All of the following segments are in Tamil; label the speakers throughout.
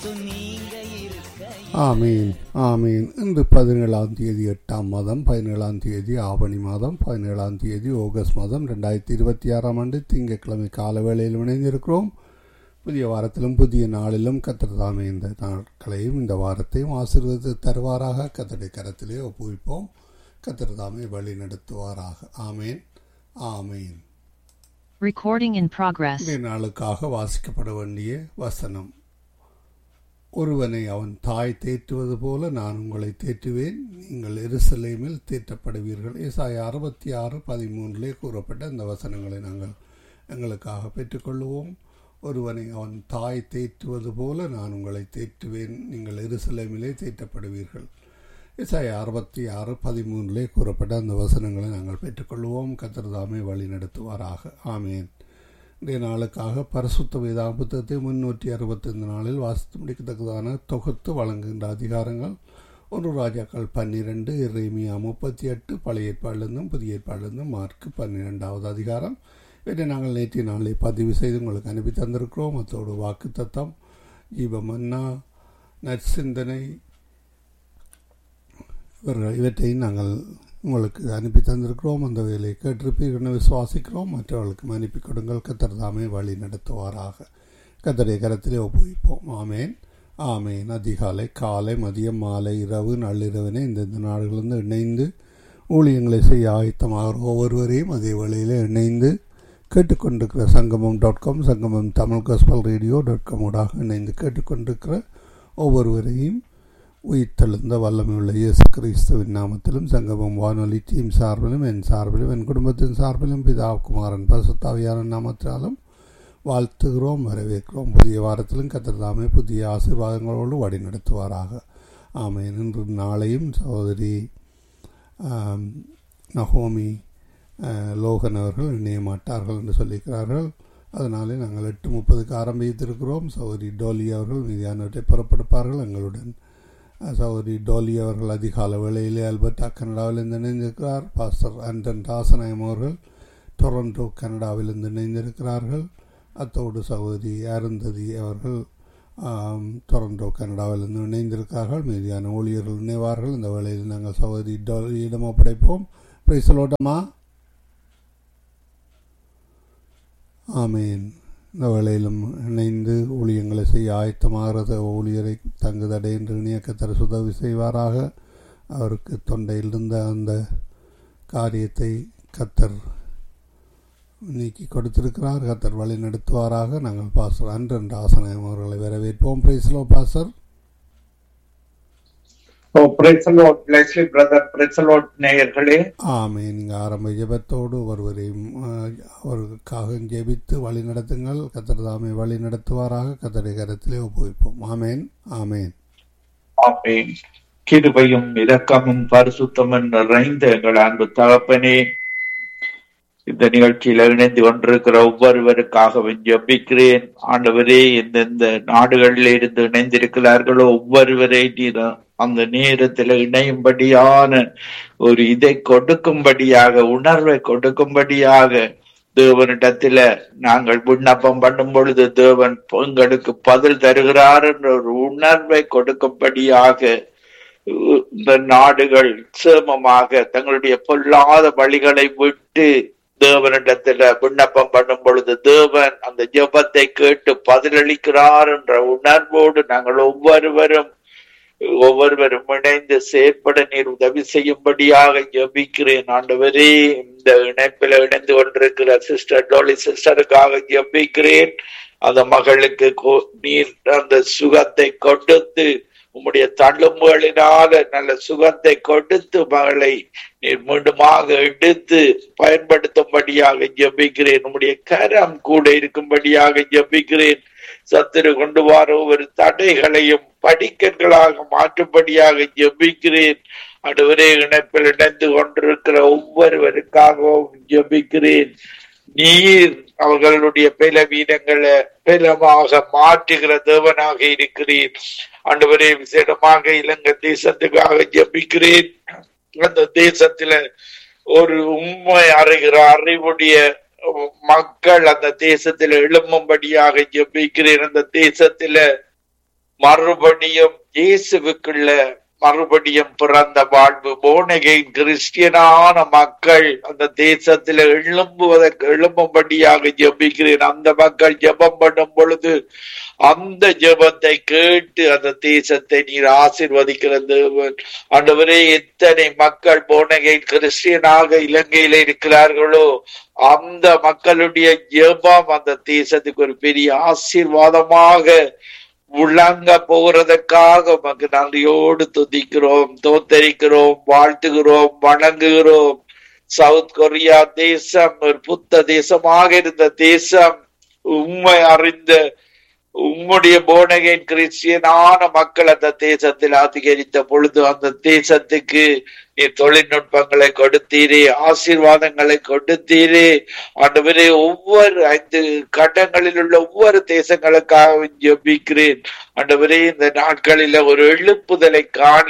Speaker 1: ஆமீன் ஆமீன் இன்று பதினேழாம் தேதி எட்டாம் மாதம் பதினேழாம் தேதி ஆவணி மாதம் பதினேழாம் தேதி ஆகஸ்ட் மாதம் ரெண்டாயிரத்தி இருபத்தி ஆறாம் ஆண்டு திங்கட்கிழமை கால வேளையில் இணைந்திருக்கிறோம் புதிய வாரத்திலும் புதிய நாளிலும் கத்தர் தாமே இந்த நாட்களையும் இந்த வாரத்தையும் ஆசீர்வதித்து தருவாராக கத்தருடைய கரத்திலே ஒப்புவிப்போம் கத்தர் தாமே வழி நடத்துவாராக ஆமேன் ஆமேன்
Speaker 2: Recording in progress.
Speaker 1: இன்றைய நாளுக்காக வாசிக்கப்பட வேண்டிய வசனம் ஒருவனை அவன் தாய் தேற்றுவது போல நான் உங்களை தேற்றுவேன் நீங்கள் எருசலேமில் தேற்றப்படுவீர்கள் ஏசாய அறுபத்தி ஆறு பதிமூன்றிலே கூறப்பட்ட இந்த வசனங்களை நாங்கள் எங்களுக்காக பெற்றுக்கொள்வோம் ஒருவனை அவன் தாய் தேற்றுவது போல நான் உங்களை தேற்றுவேன் நீங்கள் எருசலேமிலே தேற்றப்படுவீர்கள் ஏசாய அறுபத்தி ஆறு பதிமூன்றிலே கூறப்பட்ட அந்த வசனங்களை நாங்கள் பெற்றுக்கொள்வோம் கத்திரதாமே வழி நடத்துவாராக ஆமேன் இன்றைய நாளுக்காக பரிசுத்த வேதாம் புத்தகத்தை முன்னூற்றி அறுபத்தைந்து நாளில் வாசித்து முடிக்கத்தக்கதான தொகுத்து வழங்குகின்ற அதிகாரங்கள் ஒன்று ராஜாக்கள் பன்னிரெண்டு இறைமியா முப்பத்தி எட்டு பழைய ஏற்பாடிலிருந்தும் புதிய ஏற்பாடிலிருந்தும் மார்க்கு பன்னிரெண்டாவது அதிகாரம் இதை நாங்கள் நேற்றைய நாளை பதிவு செய்து உங்களுக்கு அனுப்பி தந்திருக்கிறோம் அத்தோடு வாக்கு தத்தம் ஜீவமன்னா நற்சிந்தனை இவர்கள் இவற்றையும் நாங்கள் உங்களுக்கு அனுப்பி தந்திருக்கிறோம் அந்த வேலையை கேட்டிருப்பீர்கள் விசுவாசிக்கிறோம் மற்றவர்களுக்கு அனுப்பி கொடுங்கள் கத்தர் தாமே வழி நடத்துவாராக கத்தடைய கரத்திலே ஒப்புவிப்போம் ஆமேன் ஆமேன் அதிகாலை காலை மதியம் மாலை இரவு நள்ளிரவினை இந்தந்த நாடுகளிலிருந்து இணைந்து ஊழியங்களை செய்ய ஆயத்தமாக ஒவ்வொருவரையும் அதே வேளையில் இணைந்து கேட்டுக்கொண்டிருக்கிற சங்கமம் dot com Sangamam Tamil gospel radio dot com ஊடாக இணைந்து கேட்டுக்கொண்டிருக்கிற ஒவ்வொருவரையும் உயிர்த்தெழுந்த வல்லமையுள்ள இயேசு கிறிஸ்துவின் நாமத்திலும் சங்கமம் வானொலி டீம் சார்பிலும் என் சார்பிலும் என் குடும்பத்தின் சார்பிலும் பிதா குமாரன் பசுத்தாவியான நாமத்தினாலும் வாழ்த்துகிறோம் வரவேற்கிறோம் புதிய வாரத்திலும் கத்திரதாமே புதிய ஆசீர்வாதங்களோடு வழி நடத்துவாராக ஆமேன் இன்று நாளையும் சகோதரி நகோமி லோகன் அவர்கள் இணைய மாட்டார்கள் என்று சொல்லியிருக்கிறார்கள் அதனாலே நாங்கள் எட்டு முப்பதுக்கு ஆரம்பித்திருக்கிறோம் சகோதரி டோலி அவர்கள் மீதியானவற்றை புறப்படுப்பார்கள் எங்களுடன் சகோதரி டோலி அவர்கள் அதிகால வேளையிலே அல்பர்டா கனடாவிலிருந்து இணைந்திருக்கிறார் பாஸ்டர் ஆண்டன் ராசநாயம் அவர்கள் டொரண்டோ கனடாவிலிருந்து இணைந்திருக்கிறார்கள் அத்தோடு சகோதரி அருந்ததி அவர்கள் டொரண்டோ கனடாவிலிருந்து இணைந்திருக்கிறார்கள் மீதியான ஊழியர்கள் இணைவார்கள் இந்த வேளையில் நாங்கள் சகோதரி டோலியிடம் ஒப்படைப்போம் பிரைசலோட்டமா ஆமேன் இந்த வேளையிலும் இணைந்து ஊழியங்களை செய்ய ஆயத்தமாகிறது ஊழியரை தங்குதடை என்று இணையக்கத்தர உதவி செய்வாராக அவருக்கு தொண்டையில் இருந்த அந்த காரியத்தை கத்தர் நீக்கி கொடுத்திருக்கிறார் கத்தர் வழி நடத்துவாராக நாங்கள் பாசர் அன்றன் ஆசனம் அவர்களை வரவேற்போம் பிரைஸ்லோ பாசர்
Speaker 3: ஓ பிரைசலோட் லெஸ்லி பிரதர் பிரைசலோட் நேயர்களே
Speaker 1: ஆமே நீங்க ஆரம்ப ஜெபத்தோடு ஒருவரையும் அவருக்காக ஜெபித்து வழி நடத்துங்கள் கத்தர் தாமே வழி நடத்துவாராக கத்தரை கரத்திலே ஒப்புவிப்போம் ஆமேன் ஆமேன்
Speaker 3: ஆமேன் கிருபையும் இரக்கமும் பரிசுத்தமும் நிறைந்த எங்கள் அன்பு தகப்பனே இந்த நிகழ்ச்சியில இணைந்து கொண்டிருக்கிற ஒவ்வொருவருக்காகவும் ஜபிக்கிறேன் ஆண்டவரே எந்தெந்த நாடுகளில் இருந்து இணைந்திருக்கிறார்களோ ஒவ்வொருவரை நீர் அந்த நேரத்தில் இணையும்படியான ஒரு இதை கொடுக்கும்படியாக உணர்வை கொடுக்கும்படியாக தேவனிடத்துல நாங்கள் விண்ணப்பம் பண்ணும் பொழுது தேவன் எங்களுக்கு பதில் தருகிறார் என்ற ஒரு உணர்வை கொடுக்கும்படியாக இந்த நாடுகள் சேமமாக தங்களுடைய பொல்லாத வழிகளை விட்டு தேவனிடத்துல விண்ணப்பம் பண்ணும் பொழுது தேவன் அந்த ஜெபத்தை கேட்டு பதிலளிக்கிறார் என்ற உணர்வோடு நாங்கள் ஒவ்வொருவரும் ஒவ்வொருவரும் இணைந்து செயற்பட நீர் உதவி செய்யும்படியாக ஜபிக்கிறேன் ஆண்டவரே இந்த இணைப்பில் இணைந்து கொண்டிருக்கிற சிஸ்டர் டோலி சிஸ்டருக்காக ஜபிக்கிறேன் அந்த மகளுக்கு நீர் அந்த சுகத்தை கொடுத்து உம்முடைய தள்ளும்புகளினால நல்ல சுகத்தை கொடுத்து மகளை நீர் மீண்டுமாக எடுத்து பயன்படுத்தும்படியாக ஜபிக்கிறேன் உம்முடைய கரம் கூட இருக்கும்படியாக ஜபிக்கிறேன் சத்துரு கொண்டு வர ஒவ்வொரு தடைகளையும் படிக்கற்களாக மாற்றும்படியாக ஜபிக்கிறேன் அடுவரே இணைப்பில் இணைந்து கொண்டிருக்கிற ஒவ்வொருவருக்காகவும் ஜபிக்கிறேன் நீர் அவர்களுடைய பலவீனங்களை பலமாக மாற்றுகிற தேவனாக இருக்கிறேன் ஆண்டவரே விசேடமாக இலங்கை தேசத்துக்காக ஜபிக்கிறேன் அந்த தேசத்துல ஒரு உண்மை அறிகிற அறிவுடைய மக்கள் அந்த தேசத்துல எழும்பும்படியாக ஜெபிக்கிறேன் அந்த தேசத்துல
Speaker 4: மறுபடியும் இயேசுவுக்குள்ள மறுபடியும் பிறந்த வாழ்வு போனகை கிறிஸ்டியனான மக்கள் அந்த தேசத்துல எழும்புவதற்கு எழும்பும்படியாக ஜெபிக்கிறேன் அந்த மக்கள் ஜெபம் பண்ணும் பொழுது அந்த ஜெபத்தை கேட்டு அந்த தேசத்தை நீர் ஆசீர்வதிக்கிற தேவன் ஆண்டவரே எத்தனை மக்கள் போனகை கிறிஸ்டியனாக இலங்கையில இருக்கிறார்களோ அந்த மக்களுடைய ஜெபம் அந்த தேசத்துக்கு ஒரு பெரிய ஆசீர்வாதமாக விளங்க போகிறதற்காக உமக்கு நன்றியோடு துதிக்கிறோம் தோத்தரிக்கிறோம் வாழ்த்துகிறோம் வணங்குகிறோம் சவுத் கொரியா தேசம் ஒரு புத்த தேசமாக இருந்த தேசம் உண்மை அறிந்த உம்முடைய போனகேன் கிறிஸ்டியனான மக்கள் அந்த தேசத்தில் அதிகரித்த பொழுது அந்த தேசத்துக்கு நீ தொழில்நுட்பங்களை கொடுத்தீரே ஆசீர்வாதங்களை கொடுத்தீரே ஆண்டவரே ஒவ்வொரு ஐந்து கட்டங்களில் உள்ள ஒவ்வொரு தேசங்களுக்காக ஜெபிக்கிறேன் ஆண்டவரே இந்த நாட்களில ஒரு எழுப்புதலை காண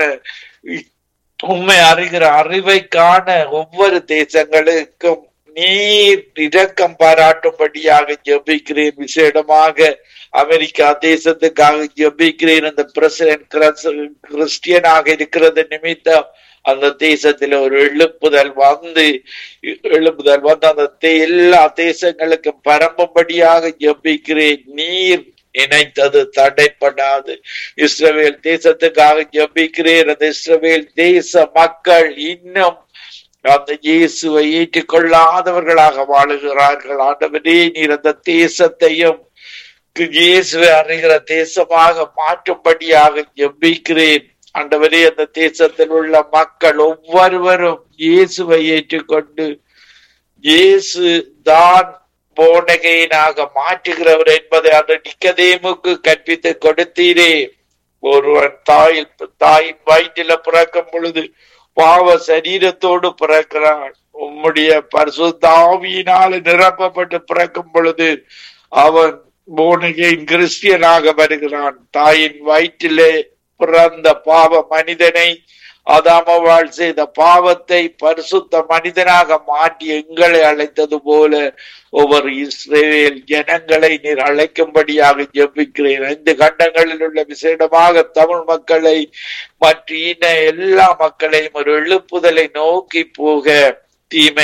Speaker 4: உண்மை அறிகிற அறிவை காண ஒவ்வொரு தேசங்களுக்கும் நீர் இரக்கம் பாராட்டும்படியாக ஜெபிக்கிறேன் விசேடமாக அமெரிக்கா தேசத்துக்காக ஜெபிக்கிறேன் அந்த பிரசிடென்ட் கிறிஸ்டியனாக இருக்கிறது நிமித்தம் அந்த தேசத்துல ஒரு எழுப்புதல் வந்து எழுப்புதல் வந்து அந்த தே- எல்லா தேசங்களுக்கும் பரம்பும்படியாக ஜெபிக்கிறேன் நீர் நினைத்தது தடைப்படாது இஸ்ரவேல் தேசத்துக்காக ஜெபிக்கிறேன் அந்த இஸ்ரவேல் தேச மக்கள் இன்னும் அந்த இயேசுவை ஏற்றுக்கொள்ளாதவர்களாக வாழுகிறார்கள் ஆண்டவரே நீர் அந்த தேசத்தையும் இயேசுவை அறிகிற தேசமாக மாற்றும்படியாக ஜெபிக்கிறேன் ஆண்டவரே அந்த தேசத்தில் உள்ள மக்கள் ஒவ்வொருவரும் இயேசுவை ஏற்றுக்கொண்டு இயேசு தான் போனகையினாக மாற்றுகிறவர் என்பதை அந்த நிக்கதேமுக்கு கற்பித்து கொடுத்தீரே ஒருவன் தாயில் தாயின் வயிற்றில பிறக்கும் பொழுது பாவ சரீரத்தோடு பிறக்கிறான் உம்முடைய பரிசுத்தாவியினால் நிரப்பப்பட்டு பிறக்கும் பொழுது அவன் போனகையின் கிறிஸ்டியனாக வருகிறான் தாயின் வயிற்றிலே பிறந்த பாவ மனிதனை அதாமவாள் செய்த பாவத்தை பரிசுத்த மனிதனாக மாற்றி எங்களை அழைத்தது போல ஒவ்வொரு இஸ்ரேல் ஜனங்களை நீர் அழைக்கும்படியாக ஜெபிக்கிறேன் ஐந்து கண்டங்களில் உள்ள விசேடமாக தமிழ் மக்களை மற்ற இன எல்லா மக்களையும் ஒரு எழுப்புதலை நோக்கி போக தீமை